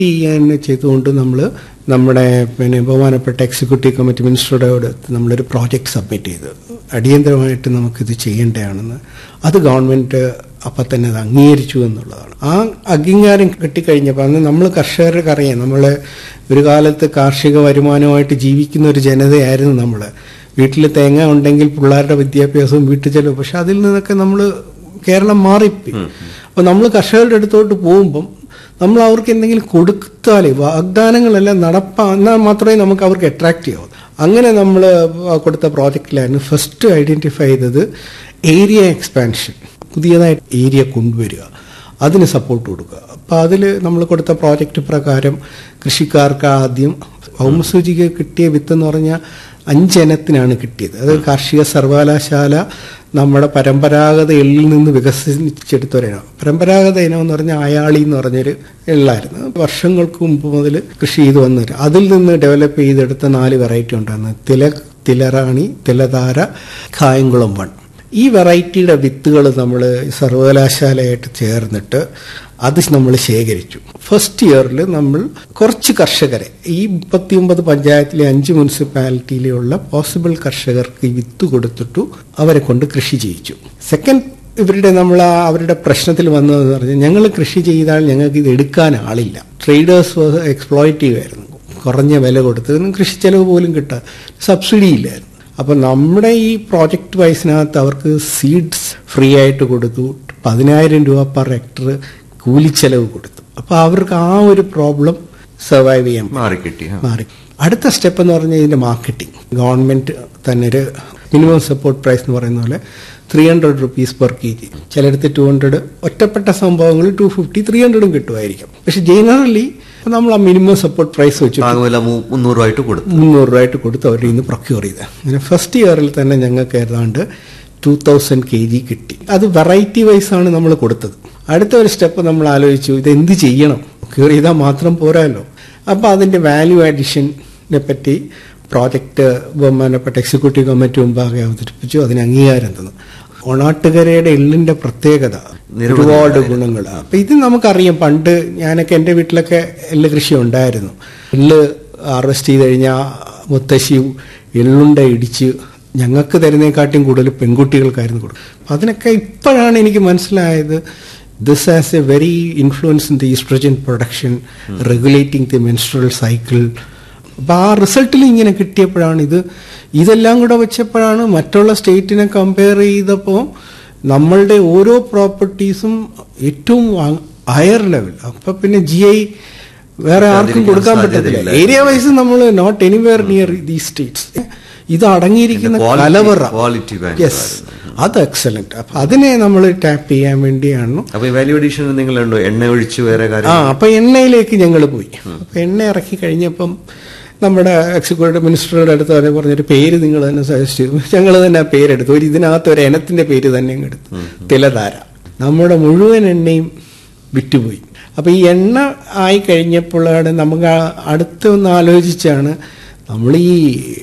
ചെയ്യാൻ ചെയ്തുകൊണ്ട് നമ്മൾ നമ്മുടെ പിന്നെ ബഹുമാനപ്പെട്ട എക്സിക്യൂട്ടീവ് കമ്മിറ്റി മിനിസ്റ്ററുടെ അടുത്ത് നമ്മളൊരു പ്രോജക്റ്റ് സബ്മിറ്റ് ചെയ്തു അടിയന്തരമായിട്ട് നമുക്കിത് ചെയ്യേണ്ടതാണെന്ന് അത് ഗവൺമെന്റ് അപ്പം തന്നെ അത് അംഗീകരിച്ചു എന്നുള്ളതാണ് ആ അംഗീകാരം കിട്ടിക്കഴിഞ്ഞപ്പോൾ അന്ന് നമ്മൾ കർഷകർക്ക് അറിയാം നമ്മൾ ഒരു കാലത്ത് കാർഷിക വരുമാനമായിട്ട് ജീവിക്കുന്ന ഒരു ജനതയായിരുന്നു നമ്മൾ വീട്ടിൽ തേങ്ങ ഉണ്ടെങ്കിൽ പിള്ളേരുടെ വിദ്യാഭ്യാസവും വീട്ടു ചെലവ് പക്ഷെ അതിൽ നിന്നൊക്കെ നമ്മൾ കേരളം മാറിപ്പോയി അപ്പോൾ നമ്മൾ കർഷകരുടെ അടുത്തോട്ട് പോകുമ്പം നമ്മൾ അവർക്ക് എന്തെങ്കിലും കൊടുത്താലേ വാഗ്ദാനങ്ങളെല്ലാം നടപ്പാ എന്നാൽ മാത്രമേ നമുക്ക് അവർക്ക് അട്രാക്റ്റ് ആവൂ അങ്ങനെ നമ്മൾ കൊടുത്ത പ്രോജക്റ്റിലായിരുന്നു ഫസ്റ്റ് ഐഡന്റിഫൈ ചെയ്തത് ഏരിയ എക്സ്പാൻഷൻ പുതിയതായിട്ട് ഏരിയ കൊണ്ടുവരിക അതിന് സപ്പോർട്ട് കൊടുക്കുക അപ്പോൾ അതിൽ നമ്മൾ കൊടുത്ത പ്രോജക്റ്റ് പ്രകാരം കൃഷിക്കാർക്ക് ആദ്യം ഭൗമസൂചിക കിട്ടിയ വിത്ത് എന്ന് പറഞ്ഞാൽ അഞ്ചിനത്തിനാണ് കിട്ടിയത് അത് കാർഷിക സർവകലാശാല നമ്മുടെ പരമ്പരാഗത എള്ളിൽ നിന്ന് വികസിച്ചെടുത്ത ഒരിനം പരമ്പരാഗത ഇനം എന്ന് പറഞ്ഞാൽ അയാളി എന്ന് പറഞ്ഞൊരു എള്ളായിരുന്നു വർഷങ്ങൾക്ക് മുമ്പ് മുതൽ കൃഷി ചെയ്ത് വന്നിട്ട് അതിൽ നിന്ന് ഡെവലപ്പ് ചെയ്തെടുത്ത നാല് വെറൈറ്റി ഉണ്ടായിരുന്നു തില തിലറാണി തിലതാര കായംകുളം വൺ ഈ വെറൈറ്റിയുടെ വിത്തുകൾ നമ്മൾ സർവകലാശാലയായിട്ട് ചേർന്നിട്ട് അത് നമ്മൾ ശേഖരിച്ചു ഫസ്റ്റ് ഇയറിൽ നമ്മൾ കുറച്ച് കർഷകരെ ഈ മുപ്പത്തിയൊമ്പത് പഞ്ചായത്തിലെ അഞ്ച് മുനിസിപ്പാലിറ്റിയിലുള്ള പോസിബിൾ കർഷകർക്ക് ഈ വിത്ത് കൊടുത്തിട്ടു അവരെ കൊണ്ട് കൃഷി ചെയ്യിച്ചു സെക്കൻഡ് ഇവരുടെ നമ്മൾ ആ അവരുടെ പ്രശ്നത്തിൽ വന്നതെന്ന് പറഞ്ഞാൽ ഞങ്ങൾ കൃഷി ചെയ്താൽ ഞങ്ങൾക്ക് ഇത് എടുക്കാൻ ആളില്ല ട്രേഡേഴ്സ് എക്സ്പ്ലോയിറ്റീവ് ആയിരുന്നു കുറഞ്ഞ വില കൊടുത്ത് കൃഷി ചെലവ് പോലും കിട്ടാൻ സബ്സിഡി ഇല്ലായിരുന്നു അപ്പം നമ്മുടെ ഈ പ്രോജക്റ്റ് വൈസിനകത്ത് അവർക്ക് സീഡ്സ് ഫ്രീ ആയിട്ട് കൊടുത്തു പതിനായിരം രൂപ പെർ ഹെക്ടർ കൂലിച്ചെലവ് കൊടുത്തു അപ്പോൾ അവർക്ക് ആ ഒരു പ്രോബ്ലം സർവൈവ് ചെയ്യാൻ മാറിക്കിട്ടി ആ. മാറി അടുത്ത സ്റ്റെപ്പ് എന്ന് പറഞ്ഞാൽ ഇതിന്റെ മാർക്കറ്റിംഗ് ഗവൺമെന്റ് തന്നെ ഒരു മിനിമം സപ്പോർട്ട് പ്രൈസ് എന്ന് പറയുന്ന പോലെ three hundred rupees per K G ചിലയിടത്ത് ടു ഹൺഡ്രഡ് ഒറ്റപ്പെട്ട സംഭവങ്ങളിൽ ടു ഫിഫ്റ്റി ത്രീ ഹൺഡ്രഡും കിട്ടുമായിരിക്കും പക്ഷെ ജനറലി നമ്മൾ ആ മിനിമം സപ്പോർട്ട് പ്രൈസ് വെച്ചു താങ്ങുവില മൂ- മുന്നൂറ് രൂപയായിട്ട് കൊടുത്തു മുന്നൂറ് രൂപയായിട്ട് കൊടുത്ത് അവരിൽ നിന്ന് പ്രൊക്യൂർ ചെയ്ത് അങ്ങനെ ഫസ്റ്റ് ഇയറിൽ തന്നെ ഞങ്ങൾക്ക് ഏതാണ്ട് ടൂ തൗസൻഡ് കെ ജി കിട്ടി അത് വെറൈറ്റി വൈസ് ആണ് നമ്മൾ കൊടുത്തത് അടുത്ത ഒരു സ്റ്റെപ്പ് നമ്മൾ ആലോചിച്ചു ഇത് എന്ത് ചെയ്യണം പ്രൊക്യൂർ ചെയ്താൽ മാത്രം പോരാല്ലോ അപ്പോൾ അതിന്റെ വാല്യൂ അഡീഷനെ പറ്റി പ്രോജക്റ്റ് ബഹുമാനപ്പെട്ട എക്സിക്യൂട്ടീവ് കമ്മിറ്റി മുമ്പാകെ അവതരിപ്പിച്ചു അതിന് അംഗീകാരം തന്നു ഒണാട്ടുകരയുടെ എള്ളിന്റെ പ്രത്യേകത ഒരുപാട് ഗുണങ്ങൾ അപ്പൊ ഇത് നമുക്കറിയാം പണ്ട് ഞാനൊക്കെ എൻ്റെ വീട്ടിലൊക്കെ എള്ള് കൃഷി ഉണ്ടായിരുന്നു എള്ള് ഹാർവെസ്റ്റ് ചെയ്ത് കഴിഞ്ഞാൽ മുത്തശ്ശി എള്ളുണ്ട ഇടിച്ച് ഞങ്ങൾക്ക് തരുന്നതിനെക്കാട്ടിയും കൂടുതൽ പെൺകുട്ടികൾക്കായിരുന്നു കൊടുക്കും അപ്പൊ അതിനൊക്കെ ഇപ്പോഴാണ് എനിക്ക് മനസ്സിലായത് this has a very influence in the oestrogen production regulating the menstrual cycle അപ്പൊ ആ റിസൾട്ടിൽ ഇങ്ങനെ കിട്ടിയപ്പോഴാണ് ഇത് ഇതെല്ലാം കൂടെ വെച്ചപ്പോഴാണ് മറ്റുള്ള സ്റ്റേറ്റിനെ കമ്പയർ ചെയ്തപ്പോൾ നമ്മളുടെ ഓരോ പ്രോപ്പർട്ടീസും ഏറ്റവും ഹയർ ലെവൽ അപ്പൊ പിന്നെ ജി ഐ വേറെ ആർക്കും കൊടുക്കാൻ പറ്റത്തില്ല ഏരിയ വൈസ് നമ്മൾ not anywhere near the states ഇത് അടങ്ങിയിരിക്കുന്ന ഇതിന്റെ quality- കലവറ quality value യെസ് അത് എക്സലന്റ് അപ്പൊ അതിനെ നമ്മൾ ടാപ്പ് ചെയ്യാൻ വേണ്ടിയാണ് അപ്പൊ ഈ വാല്യൂ അഡീഷൻ നിങ്ങളുണ്ടോ എണ്ണ ഒഴിച്ച് വേറെ ആ കാര്യം അപ്പൊ എണ്ണയിലേക്ക് ഞങ്ങൾ പോയി അപ്പൊ എണ്ണ ഇറക്കി കഴിഞ്ഞപ്പം നമ്മുടെ എക്സിക്യൂട്ടീവ് മിനിസ്റ്ററുടെ അടുത്ത് അവരെ പറഞ്ഞൊരു പേര് നിങ്ങൾ തന്നെ സജസ്റ്റ് ചെയ്തു ഞങ്ങൾ തന്നെ ആ പേരെടുത്തു ഒരു ഇതിനകത്ത് ഒരു ഇനത്തിന്റെ പേര് തന്നെ അങ്ങ് എടുത്തു തിലധാര നമ്മുടെ മുഴുവൻ എണ്ണയും വിറ്റുപോയി അപ്പൊ ഈ എണ്ണ ആയി കഴിഞ്ഞപ്പോഴാണ് നമുക്ക് ആ- അടുത്ത് ഒന്ന് ആലോചിച്ചാണ് നമ്മൾ ഈ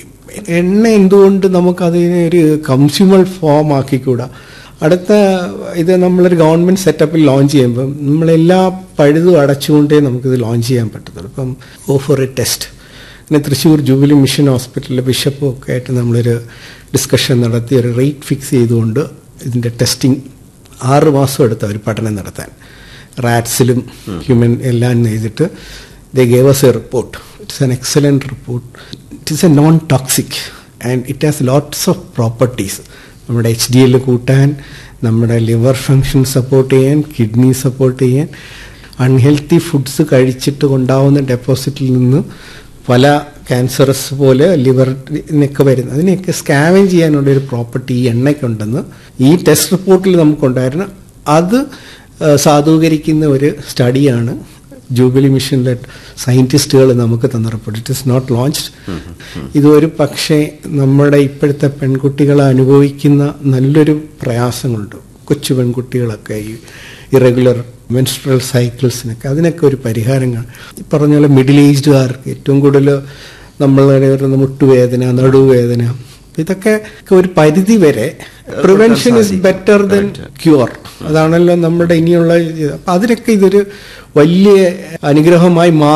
എണ്ണ എന്തുകൊണ്ട് നമുക്കതിനെ ഒരു കൺസ്യൂമർ ഫോം ആക്കിക്കൂടാ അടുത്ത ഇത് നമ്മളൊരു ഗവൺമെന്റ് സെറ്റപ്പിൽ ലോഞ്ച് ചെയ്യുമ്പം നമ്മളെല്ലാ പഴുതും അടച്ചുകൊണ്ടേ നമുക്കിത് ലോഞ്ച് ചെയ്യാൻ പറ്റത്തുള്ളൂ ഇപ്പം ഓ ഫോർ എ ടെസ്റ്റ് പിന്നെ തൃശ്ശൂർ ജൂബിലി മിഷൻ ഹോസ്പിറ്റലിലെ ബിഷപ്പും ഒക്കെ ആയിട്ട് നമ്മളൊരു ഡിസ്കഷൻ നടത്തി ഒരു റേറ്റ് ഫിക്സ് ചെയ്തുകൊണ്ട് ഇതിന്റെ ടെസ്റ്റിംഗ് ആറ് മാസം എടുത്ത ഒരു പഠനം നടത്താൻ റാറ്റ്സിലും ഹ്യൂമൻ എല്ലാം ചെയ്തിട്ട് they gave us a report it's an excellent report it is a non toxic and it has lots of properties നമ്മുടെ എച്ച് ഡി എൽ കൂട്ടാൻ നമ്മുടെ ലിവർ ഫങ്ഷൻ സപ്പോർട്ട് ചെയ്യാൻ കിഡ്നി സപ്പോർട്ട് ചെയ്യാൻ അൺഹെൽത്തി ഫുഡ്സ് കഴിച്ചിട്ട് ഉണ്ടാവുന്ന ഡെപ്പോസിറ്റിൽ നിന്ന് പല ക്യാൻസറസ് പോലെ ലിവറിനൊക്കെ വരുന്നത് അതിനെയൊക്കെ സ്കാവൻ ചെയ്യാനുള്ള ഒരു പ്രോപ്പർട്ടി ഈ എണ്ണയ്ക്കുണ്ടെന്ന് ഈ ടെസ്റ്റ് റിപ്പോർട്ടിൽ നമുക്കുണ്ടായിരുന്നു അത് ആ, സാധൂകരിക്കുന്ന ഒരു സ്റ്റഡിയാണ് ജൂബിലി മിഷനിലെ സയന്റിസ്റ്റുകൾ നമുക്ക് തന്ന report it is not launched ഇതൊരു പക്ഷേ നമ്മുടെ ഇപ്പോഴത്തെ പെൺകുട്ടികൾ അനുഭവിക്കുന്ന നല്ലൊരു പ്രയാസങ്ങളുണ്ട് കൊച്ചു പെൺകുട്ടികളൊക്കെ ഈ ഇറഗുലർ മെൻസ്ട്രൽ സൈക്കിൾസിനൊക്കെ അതിനൊക്കെ ഒരു പരിഹാരം കാണും ഈ പറഞ്ഞ പോലെ മിഡിൽ ഏജ്ഡുകാർക്ക് ഏറ്റവും കൂടുതൽ നമ്മളുടെ വരുന്ന മുട്ടുവേദന നടുവേദന ഇതൊക്കെ ഒരു പരിധി വരെ prevention is better than cure അതാണല്ലോ നമ്മുടെ ഇനിയുള്ള ഇത്. അപ്പൊ അതിനൊക്കെ ഇതൊരു വലിയ അനുഗ്രഹമായി മാറി